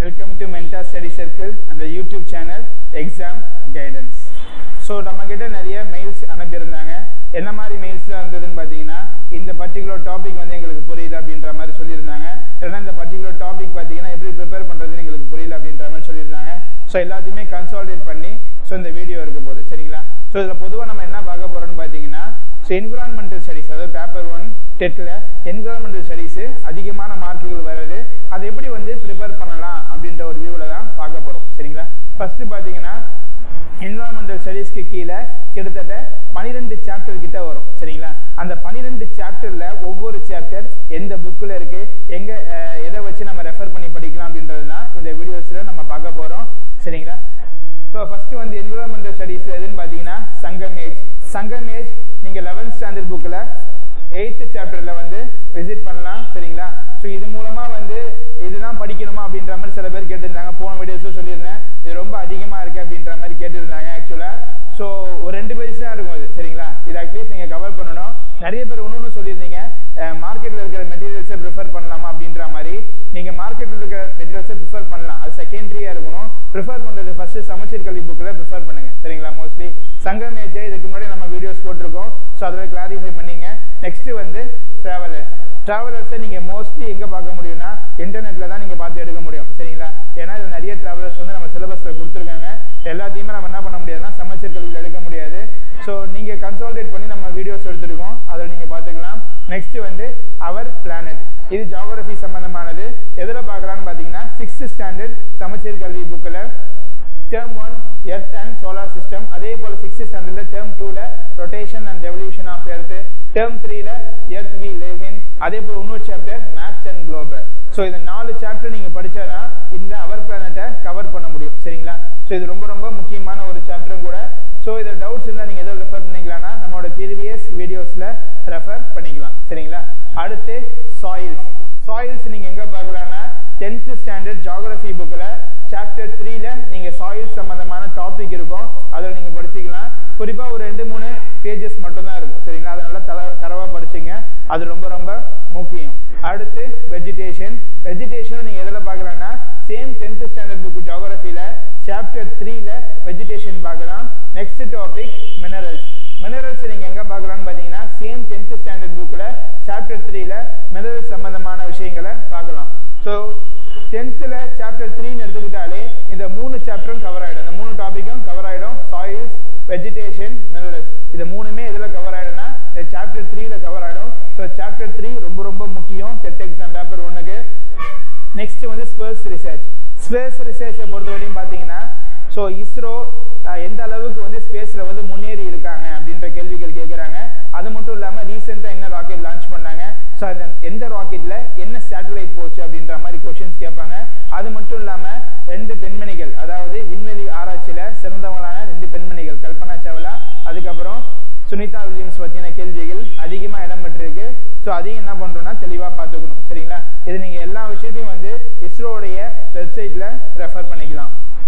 welcome to Menta study circle அந்த YouTube channel exam guidance so நம்மக்கிட்ட நிறைய mails அனுப்பியிருந்தாங்க என்ன மாதிரி மெயில்ஸ்லாம் இருந்ததுன்னு பார்த்தீங்கன்னா இந்த பர்டிகுலர் டாபிக் வந்து எங்களுக்கு புரியல அப்படின்ற மாதிரி சொல்லியிருந்தாங்க இல்லைன்னா இந்த பர்டிகுலர் டாபிக் பார்த்தீங்கன்னா எப்படி ப்ரிப்பேர் பண்ணுறதுன்னு எங்களுக்கு புரியல அப்படின்ற மாதிரி சொல்லியிருந்தாங்க ஸோ எல்லாத்தையுமே கன்சாலிடேட் பண்ணி ஸோ இந்த வீடியோ இருக்க போகுது சரிங்களா ஸோ இதில் பொதுவாக நம்ம என்ன பார்க்க போகிறோம்னு பார்த்தீங்கன்னா ஸோ என்விரான்மெண்டல் ஸ்டடிஸ் அதாவது பேப்பர் ஒன் டெட்டில் என்விரான்மெண்டல் ஸ்டடீஸு அதிகமான மார்க்குகள் வருது அதை எப்படி வந்து ப்ரிப்பேர் பண்ணலாம் அப்படின்ற ஒரு வியூவில் தான் பார்க்க போகிறோம் சரிங்களா ஃபஸ்ட்டு பார்த்தீங்கன்னா என்விரான்மெண்டல் ஸ்டடீஸ்க்கு கீழே கிட்டத்தட்ட பன்னிரெண்டு சாப்டர் கிட்ட வரும் சரிங்களா அந்த பன்னிரெண்டு சாப்டரில் ஒவ்வொரு சாப்டர் எந்த புக்கில் இருக்குது எங்கே எதை வச்சு நம்ம ரெஃபர் பண்ணி படிக்கலாம் அப்படின்றது தான் இந்த வீடியோஸில் நம்ம பார்க்க போகிறோம் சரிங்களா ஸோ ஃபஸ்ட்டு வந்து என்விரான்மெண்டல் ஸ்டடீஸ் எதுன்னு பார்த்தீங்கன்னா சங்கம் ஏஜ் சங்கம் ஏஜ் நீங்கள் லெவன்த் ஸ்டாண்டர்ட் புக்கில் எயித்து சாப்டரில் வந்து விசிட் பண்ணலாம் சரிங்களா ஸோ இது மூலமாக வந்து இதுதான் படிக்கணுமா அப்படின்ற மாதிரி சில பேர் கேட்டிருந்தாங்க போன வீடியோஸும் சொல்லியிருந்தேன் இது ரொம்ப அதிகமாக இருக்குது அப்படின்ற மாதிரி கேட்டிருந்தாங்க ஆக்சுவலாக ஸோ ஒரு ரெண்டு பேஜ் தான் இருக்கும் இது சரிங்களா இது அட்லீஸ்ட் நீங்கள் கவர் பண்ணணும் நிறைய பேர் இன்னொன்று சொல்லியிருந்தீங்க மார்க்கெட்டில் இருக்கிற மெட்டீரியல்ஸை ப்ரிஃபர் பண்ணலாமா அப்படின்ற மாதிரி நீங்கள் மார்க்கெட்டில் இருக்கிற மெட்டீரியல்ஸை ப்ரிஃபர் பண்ணலாம் அது செகண்டரியாக இருக்கணும் ப்ரிஃபர் பண்ணுறது ஃபஸ்ட்டு சமச்சீர் கல்வி புக்கில் ப்ரிஃபர் பண்ணுங்கள் சரிங்களா மோஸ்ட்லி சங்கம் ஏஜே இதுக்கு முன்னாடி நம்ம வீடியோஸ் போட்டிருக்கோம் ஸோ அதில் கிளாரிஃபை பண்ணிங்க நெக்ஸ்ட்டு வந்து ட்ராவலர்ஸ் ட்ராவலர்ஸை நீங்கள் மோஸ்ட்லி எங்கே பார்க்க முடியும்னா இன்டர்நெட்டில் தான் நீங்கள் பார்த்து எடுக்க முடியும் சரிங்களா ஏன்னா இதில் நிறைய ட்ராவலர்ஸ் வந்து நம்ம சிலபஸில் கொடுத்துருக்காங்க எல்லாத்தையுமே நம்ம என்ன பண்ண முடியாதுன்னா சமச்சீர் கல்வியில் எடுக்க முடியாது ஸோ நீங்கள் கன்சால்டேட் பண்ணி நம்ம வீடியோஸ் எடுத்துருக்கோம் அதில் நீங்கள் பார்த்துக்கலாம் நெக்ஸ்ட் வந்து அவர் பிளானட் இது ஜாகிரபி சம்மந்தமானது எதில் பார்க்கலான்னு பார்த்தீங்கன்னா சிக்ஸ்த் ஸ்டாண்டர்ட் சமச்சீர் கல்வி புக்கில் term one earth and solar system அதே போல் சிக்ஸ்த் ஸ்டாண்டர்டில் டேர்ம் டூவில் rotation and revolution of earth term த்ரீல எர்த் வி லிவ் இன் அதே போல் இன்னொரு chapter maps and global so இந்த நாலு சாப்டர் நீங்கள் படித்தாதான் இந்த அவர் பிளானட்டை கவர் பண்ண முடியும் சரிங்களா ஸோ இது ரொம்ப ரொம்ப முக்கியமான ஒரு சாப்டரும் கூட ஸோ இதில் டவுட்ஸ் இருந்தால் நீங்கள் எதில் ரெஃபர் பண்ணிக்கலாம்னா நம்மளோட ப்ரீவியஸ் வீடியோஸில் ரெஃபர் பண்ணிக்கலாம் சரிங்களா அடுத்து சாயில்ஸ் சாயில்ஸ் நீங்கள் எங்கே பார்க்கலாம்னா டென்த்து ஸ்டாண்டர்ட் ஜாகிரபி புக்கில் சாப்டர் த்ரீல நீங்கள் சாயில் சம்மந்தமான டாபிக் இருக்கும் அதில் நீங்கள் படிச்சுக்கலாம் குறிப்பாக ஒரு ரெண்டு மூணு பேஜஸ் மட்டும் தான் இருக்கும் சரிங்களா அதனால தர தரவாக படிச்சுங்க அது ரொம்ப ரொம்ப முக்கியம் அடுத்து வெஜிடேஷன் வெஜிடேஷன் நீங்கள் எதில் பார்க்கலாம்னா சேம் டென்த்து ஸ்டாண்டர்ட் புக்கு ஜாகிரபியில் சாப்டர் த்ரீல வெஜிடேஷன் பார்க்கலாம் நெக்ஸ்ட் டாபிக் மினரல்ஸ் மினரல்ஸ் நீங்கள் எங்கே பார்க்கலாம்னு பார்த்தீங்கன்னா சேம் டென்த்து ஸ்டாண்டர்ட் புக்கில் சாப்டர் த்ரீல மினரல்ஸ் சம்மந்தமான விஷயங்களை பார்க்கலாம் ஸோ டென்த்தில் சாப்டர் த்ரீன்னு எடுத்துக்கிட்டாலே இந்த மூணு சாப்டரும் கவர் ஆகிடும் இந்த மூணு டாப்பிக்கும் கவர் ஆகிடும் சாயில்ஸ் வெஜிடேஷன் மினரல்ஸ் இது மூணுமே இதில் கவர் ஆகிடும்னா இந்த சாப்டர் த்ரீல கவர் ஆகிடும் ஸோ சாப்டர் த்ரீ ரொம்ப ரொம்ப முக்கியம் டெட் எக்ஸாம் பேப்பர் ஒன்றுக்கு நெக்ஸ்ட் வந்து ஸ்பேஸ் ரிசர்ச் ஸ்பேஸ் ரிசர்ச்சை பொறுத்த வரையும் பார்த்தீங்கன்னா ஸோ இஸ்ரோ எந்த அளவுக்கு வந்து ஸ்பேஸில் வந்து முன்னேறி இருக்காங்க அப்படின்ற கேள்விகள் கேட்குறாங்க அது மட்டும் இல்லாமல் ரீசெண்டாக என்ன ராக்கெட் லான்ச் பண்ணாங்க ஸோ அந்த எந்த ராக்கெட்டில் என்ன சேட்டலைட் போச்சு அப்படின்ற மாதிரி கொஷின்ஸ் கேட்பாங்க அது மட்டும் இல்லாமல் ரெண்டு பெண்மணிகள் அதாவது விண்வெளி ஆராய்ச்சியில் சிறந்தவங்களான ரெண்டு பெண்மணிகள் கல்பனா சாவ்லா அதுக்கப்புறம் சுனிதா வில்லியம்ஸ் பற்றின கேள்விகள் அதிகமாக இடம்பெற்றிருக்கு ஸோ அதையும் என்ன பண்ணுறோன்னா தெளிவாக பார்த்துக்கணும் சரிங்களா இது நீங்கள் எல்லா விஷயத்தையும் வந்து இஸ்ரோவுடைய வெப்சைட்டில் ரெஃபர் பண்ணிக்கலாம்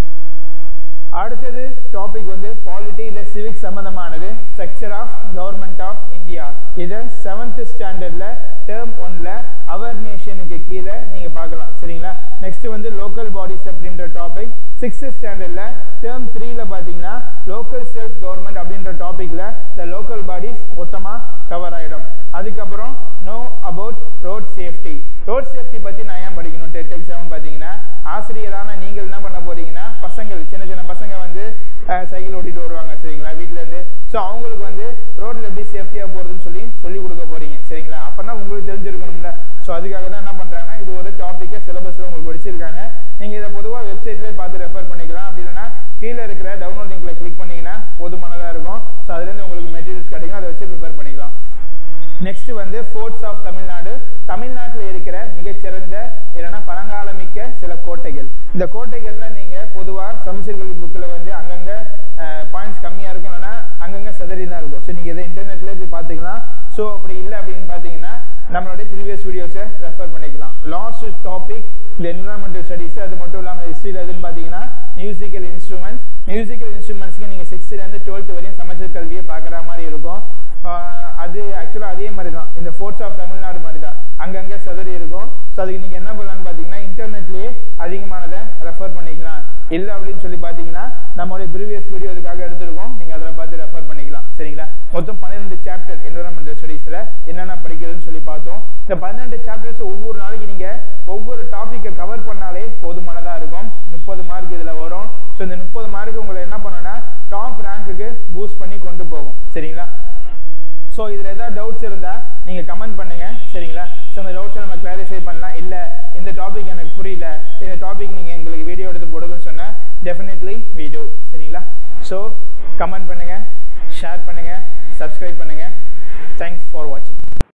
அடுத்தது டாபிக் வந்து பாலிட்டி இல்லை சிவிக் சம்மந்தமானது structure of government of India இதை செவன்த் ஸ்டாண்டர்டில் டேர்ம் ஒன்ல அவர் நேஷனுக்கு கீழே நீங்கள் பார்க்கலாம் சரிங்களா நெக்ஸ்ட் வந்து லோக்கல் பாடிஸ் அப்படின்ற டாபிக் சிக்ஸ்த் ஸ்டாண்டர்டில் டேர்ம் த்ரீல பார்த்தீங்கன்னா லோக்கல் செல்ஃப் கவர்மெண்ட் அப்படின்ற டாப்பிக்கில் இந்த லோக்கல் பாடிஸ் மொத்தமாக கவர் ஆகிடும் அதுக்கப்புறம் know about road safety road safety பற்றி நான் ஏன் படிக்கணும் டெட் எக்ஸாம் பார்த்தீங்கன்னா ஆசிரியரான நீங்கள் என்ன பண்ண போறீங்கன்னா பசங்கள் சின்ன சின்ன பசங்க வந்து சைக்கிள் ஓட்டிட்டு வருவாங்க சரிங்களா வீட்டிலேருந்து ஸோ அவங்களுக்கு வந்து ரோட்டில் எப்படி சேஃப்டியாக போகிறதுன்னு சொல்லி சொல்லிக் கொடுக்க போறீங்க சரிங்களா அப்போனா உங்களுக்கு தெரிஞ்சிருக்கணும்ல ஸோ அதுக்காக தான் என்ன பண்ணுறாங்கன்னா இது ஒரு டாப்பிக்கை சிலபஸில் உங்களுக்கு படிச்சிருக்காங்க நீங்கள் இதை பொதுவாக வெப்சைட்லேயே பார்த்து ரெஃபர் பண்ணிக்கலாம் அப்படி இல்லைன்னா கீழே இருக்கிற டவுன்லோட் லிங்க்ல கிளிக் பண்ணீங்கன்னா போதுமானதாக இருக்கும் ஸோ அதுலேருந்து உங்களுக்கு மெட்டீரியல்ஸ் கிடைக்கும் அதை வச்சு ப்ரிப்பேர் பண்ணிக்கலாம் நெக்ஸ்ட் வந்து ஃபோர்ட்ஸ் ஆஃப் தமிழ்நாடு தமிழ்நாட்டில் இருக்கிற மிகச்சிறந்த இல்லைன்னா பழங்காலமிக்க சில கோட்டைகள் இந்த கோட்டைகள்ல நீங்கள் பொதுவாக சமச்சீர் கல்வி புக்கில் வந்து அங்கங்கே பாயிண்ட்ஸ் கம்மியாக இருக்கும் இல்லைன்னா அங்கங்கே சதறி தான் இருக்கும் ஸோ நீங்கள் இதை இன்டர்நெட்லேயே போய் பார்த்துக்கலாம் ஸோ அப்படி இல்லை அப்படின்னு பார்த்தீங்கன்னா நம்மளுடைய ப்ரீவியஸ் வீடியோஸை ரெஃபர் பண்ணிக்கலாம் லாஸ்ட் டாபிக் இந்த என்விரான்மெண்டல் ஸ்டடீஸ் அது மட்டும் இல்லாமல் ஹிஸ்ட்ரியில் எதுன்னு பார்த்தீங்கன்னா மியூசிக்கல் இன்ஸ்ட்ருமெண்ட்ஸ் மியூசிக்கல் இன்ஸ்ட்ருமெண்ட்ஸ்க்கு நீங்கள் சிக்ஸ்த்லேருந்து டுவெல்த் வரையும் சமச்சீர் கல்வியை பார்க்குற மாதிரி இருக்கும் அது ஆக்சுவலாக அதே மாதிரி தான் இந்த ஃபோர்ட்ஸ் ஆஃப் தமிழ்நாடு மாதிரி தான் அங்கங்கே சதறி இருக்கும் ஸோ அதுக்கு நீங்கள் என்ன பண்ணலான்னு பார்த்தீங்கன்னா இன்டர்நெட்லேயே அதிகமானதை ரெஃபர் பண்ணிக்கலாம் இல்லை அப்படின்னு சொல்லி பார்த்தீங்கன்னா நம்மளுடைய ப்ரீவியஸ் வீடியோ இதுக்காக எடுத்திருக்கோம் நீங்கள் அதில் பார்த்து ரெஃபர் பண்ணிக்கலாம் சரிங்களா மொத்தம் பன்னிரெண்டு சாப்டர் என்வரன்மெண்டல் ஸ்டடீஸில் என்னென்ன படிக்கிறதுன்னு சொல்லி பார்த்தோம் இந்த பன்னெண்டு சாப்டர்ஸ் ஒவ்வொரு நாளைக்கு நீங்கள் ஒவ்வொரு டாப்பிக்கை கவர் பண்ணாலே போதுமானதாக இருக்கும் முப்பது மார்க் இதில் வரும் ஸோ இந்த முப்பது மார்க் உங்களை என்ன பண்ணணும்னா டாப் ரேங்க்குக்கு பூஸ்ட் பண்ணி கொண்டு போகும் சரிங்களா ஸோ இதில் ஏதாவது டவுட்ஸ் இருந்தால் நீங்கள் கமெண்ட் பண்ணுங்கள் சரிங்களா ஸோ அந்த டவுட்ஸை நம்ம கிளாரிஃபை பண்ணலாம் இல்லை இந்த டாபிக் எனக்கு புரியல இந்த டாபிக் நீங்கள் எங்களுக்கு வீடியோ எடுத்து போடுங்கன்னு சொன்னால் டெஃபினெட்லி வீடியோ சரிங்களா ஸோ கமெண்ட் பண்ணுங்கள் ஷேர் பண்ணுங்கள் சப்ஸ்கிரைப் பண்ணுங்கள் தேங்க்ஸ் ஃபார் வாட்சிங்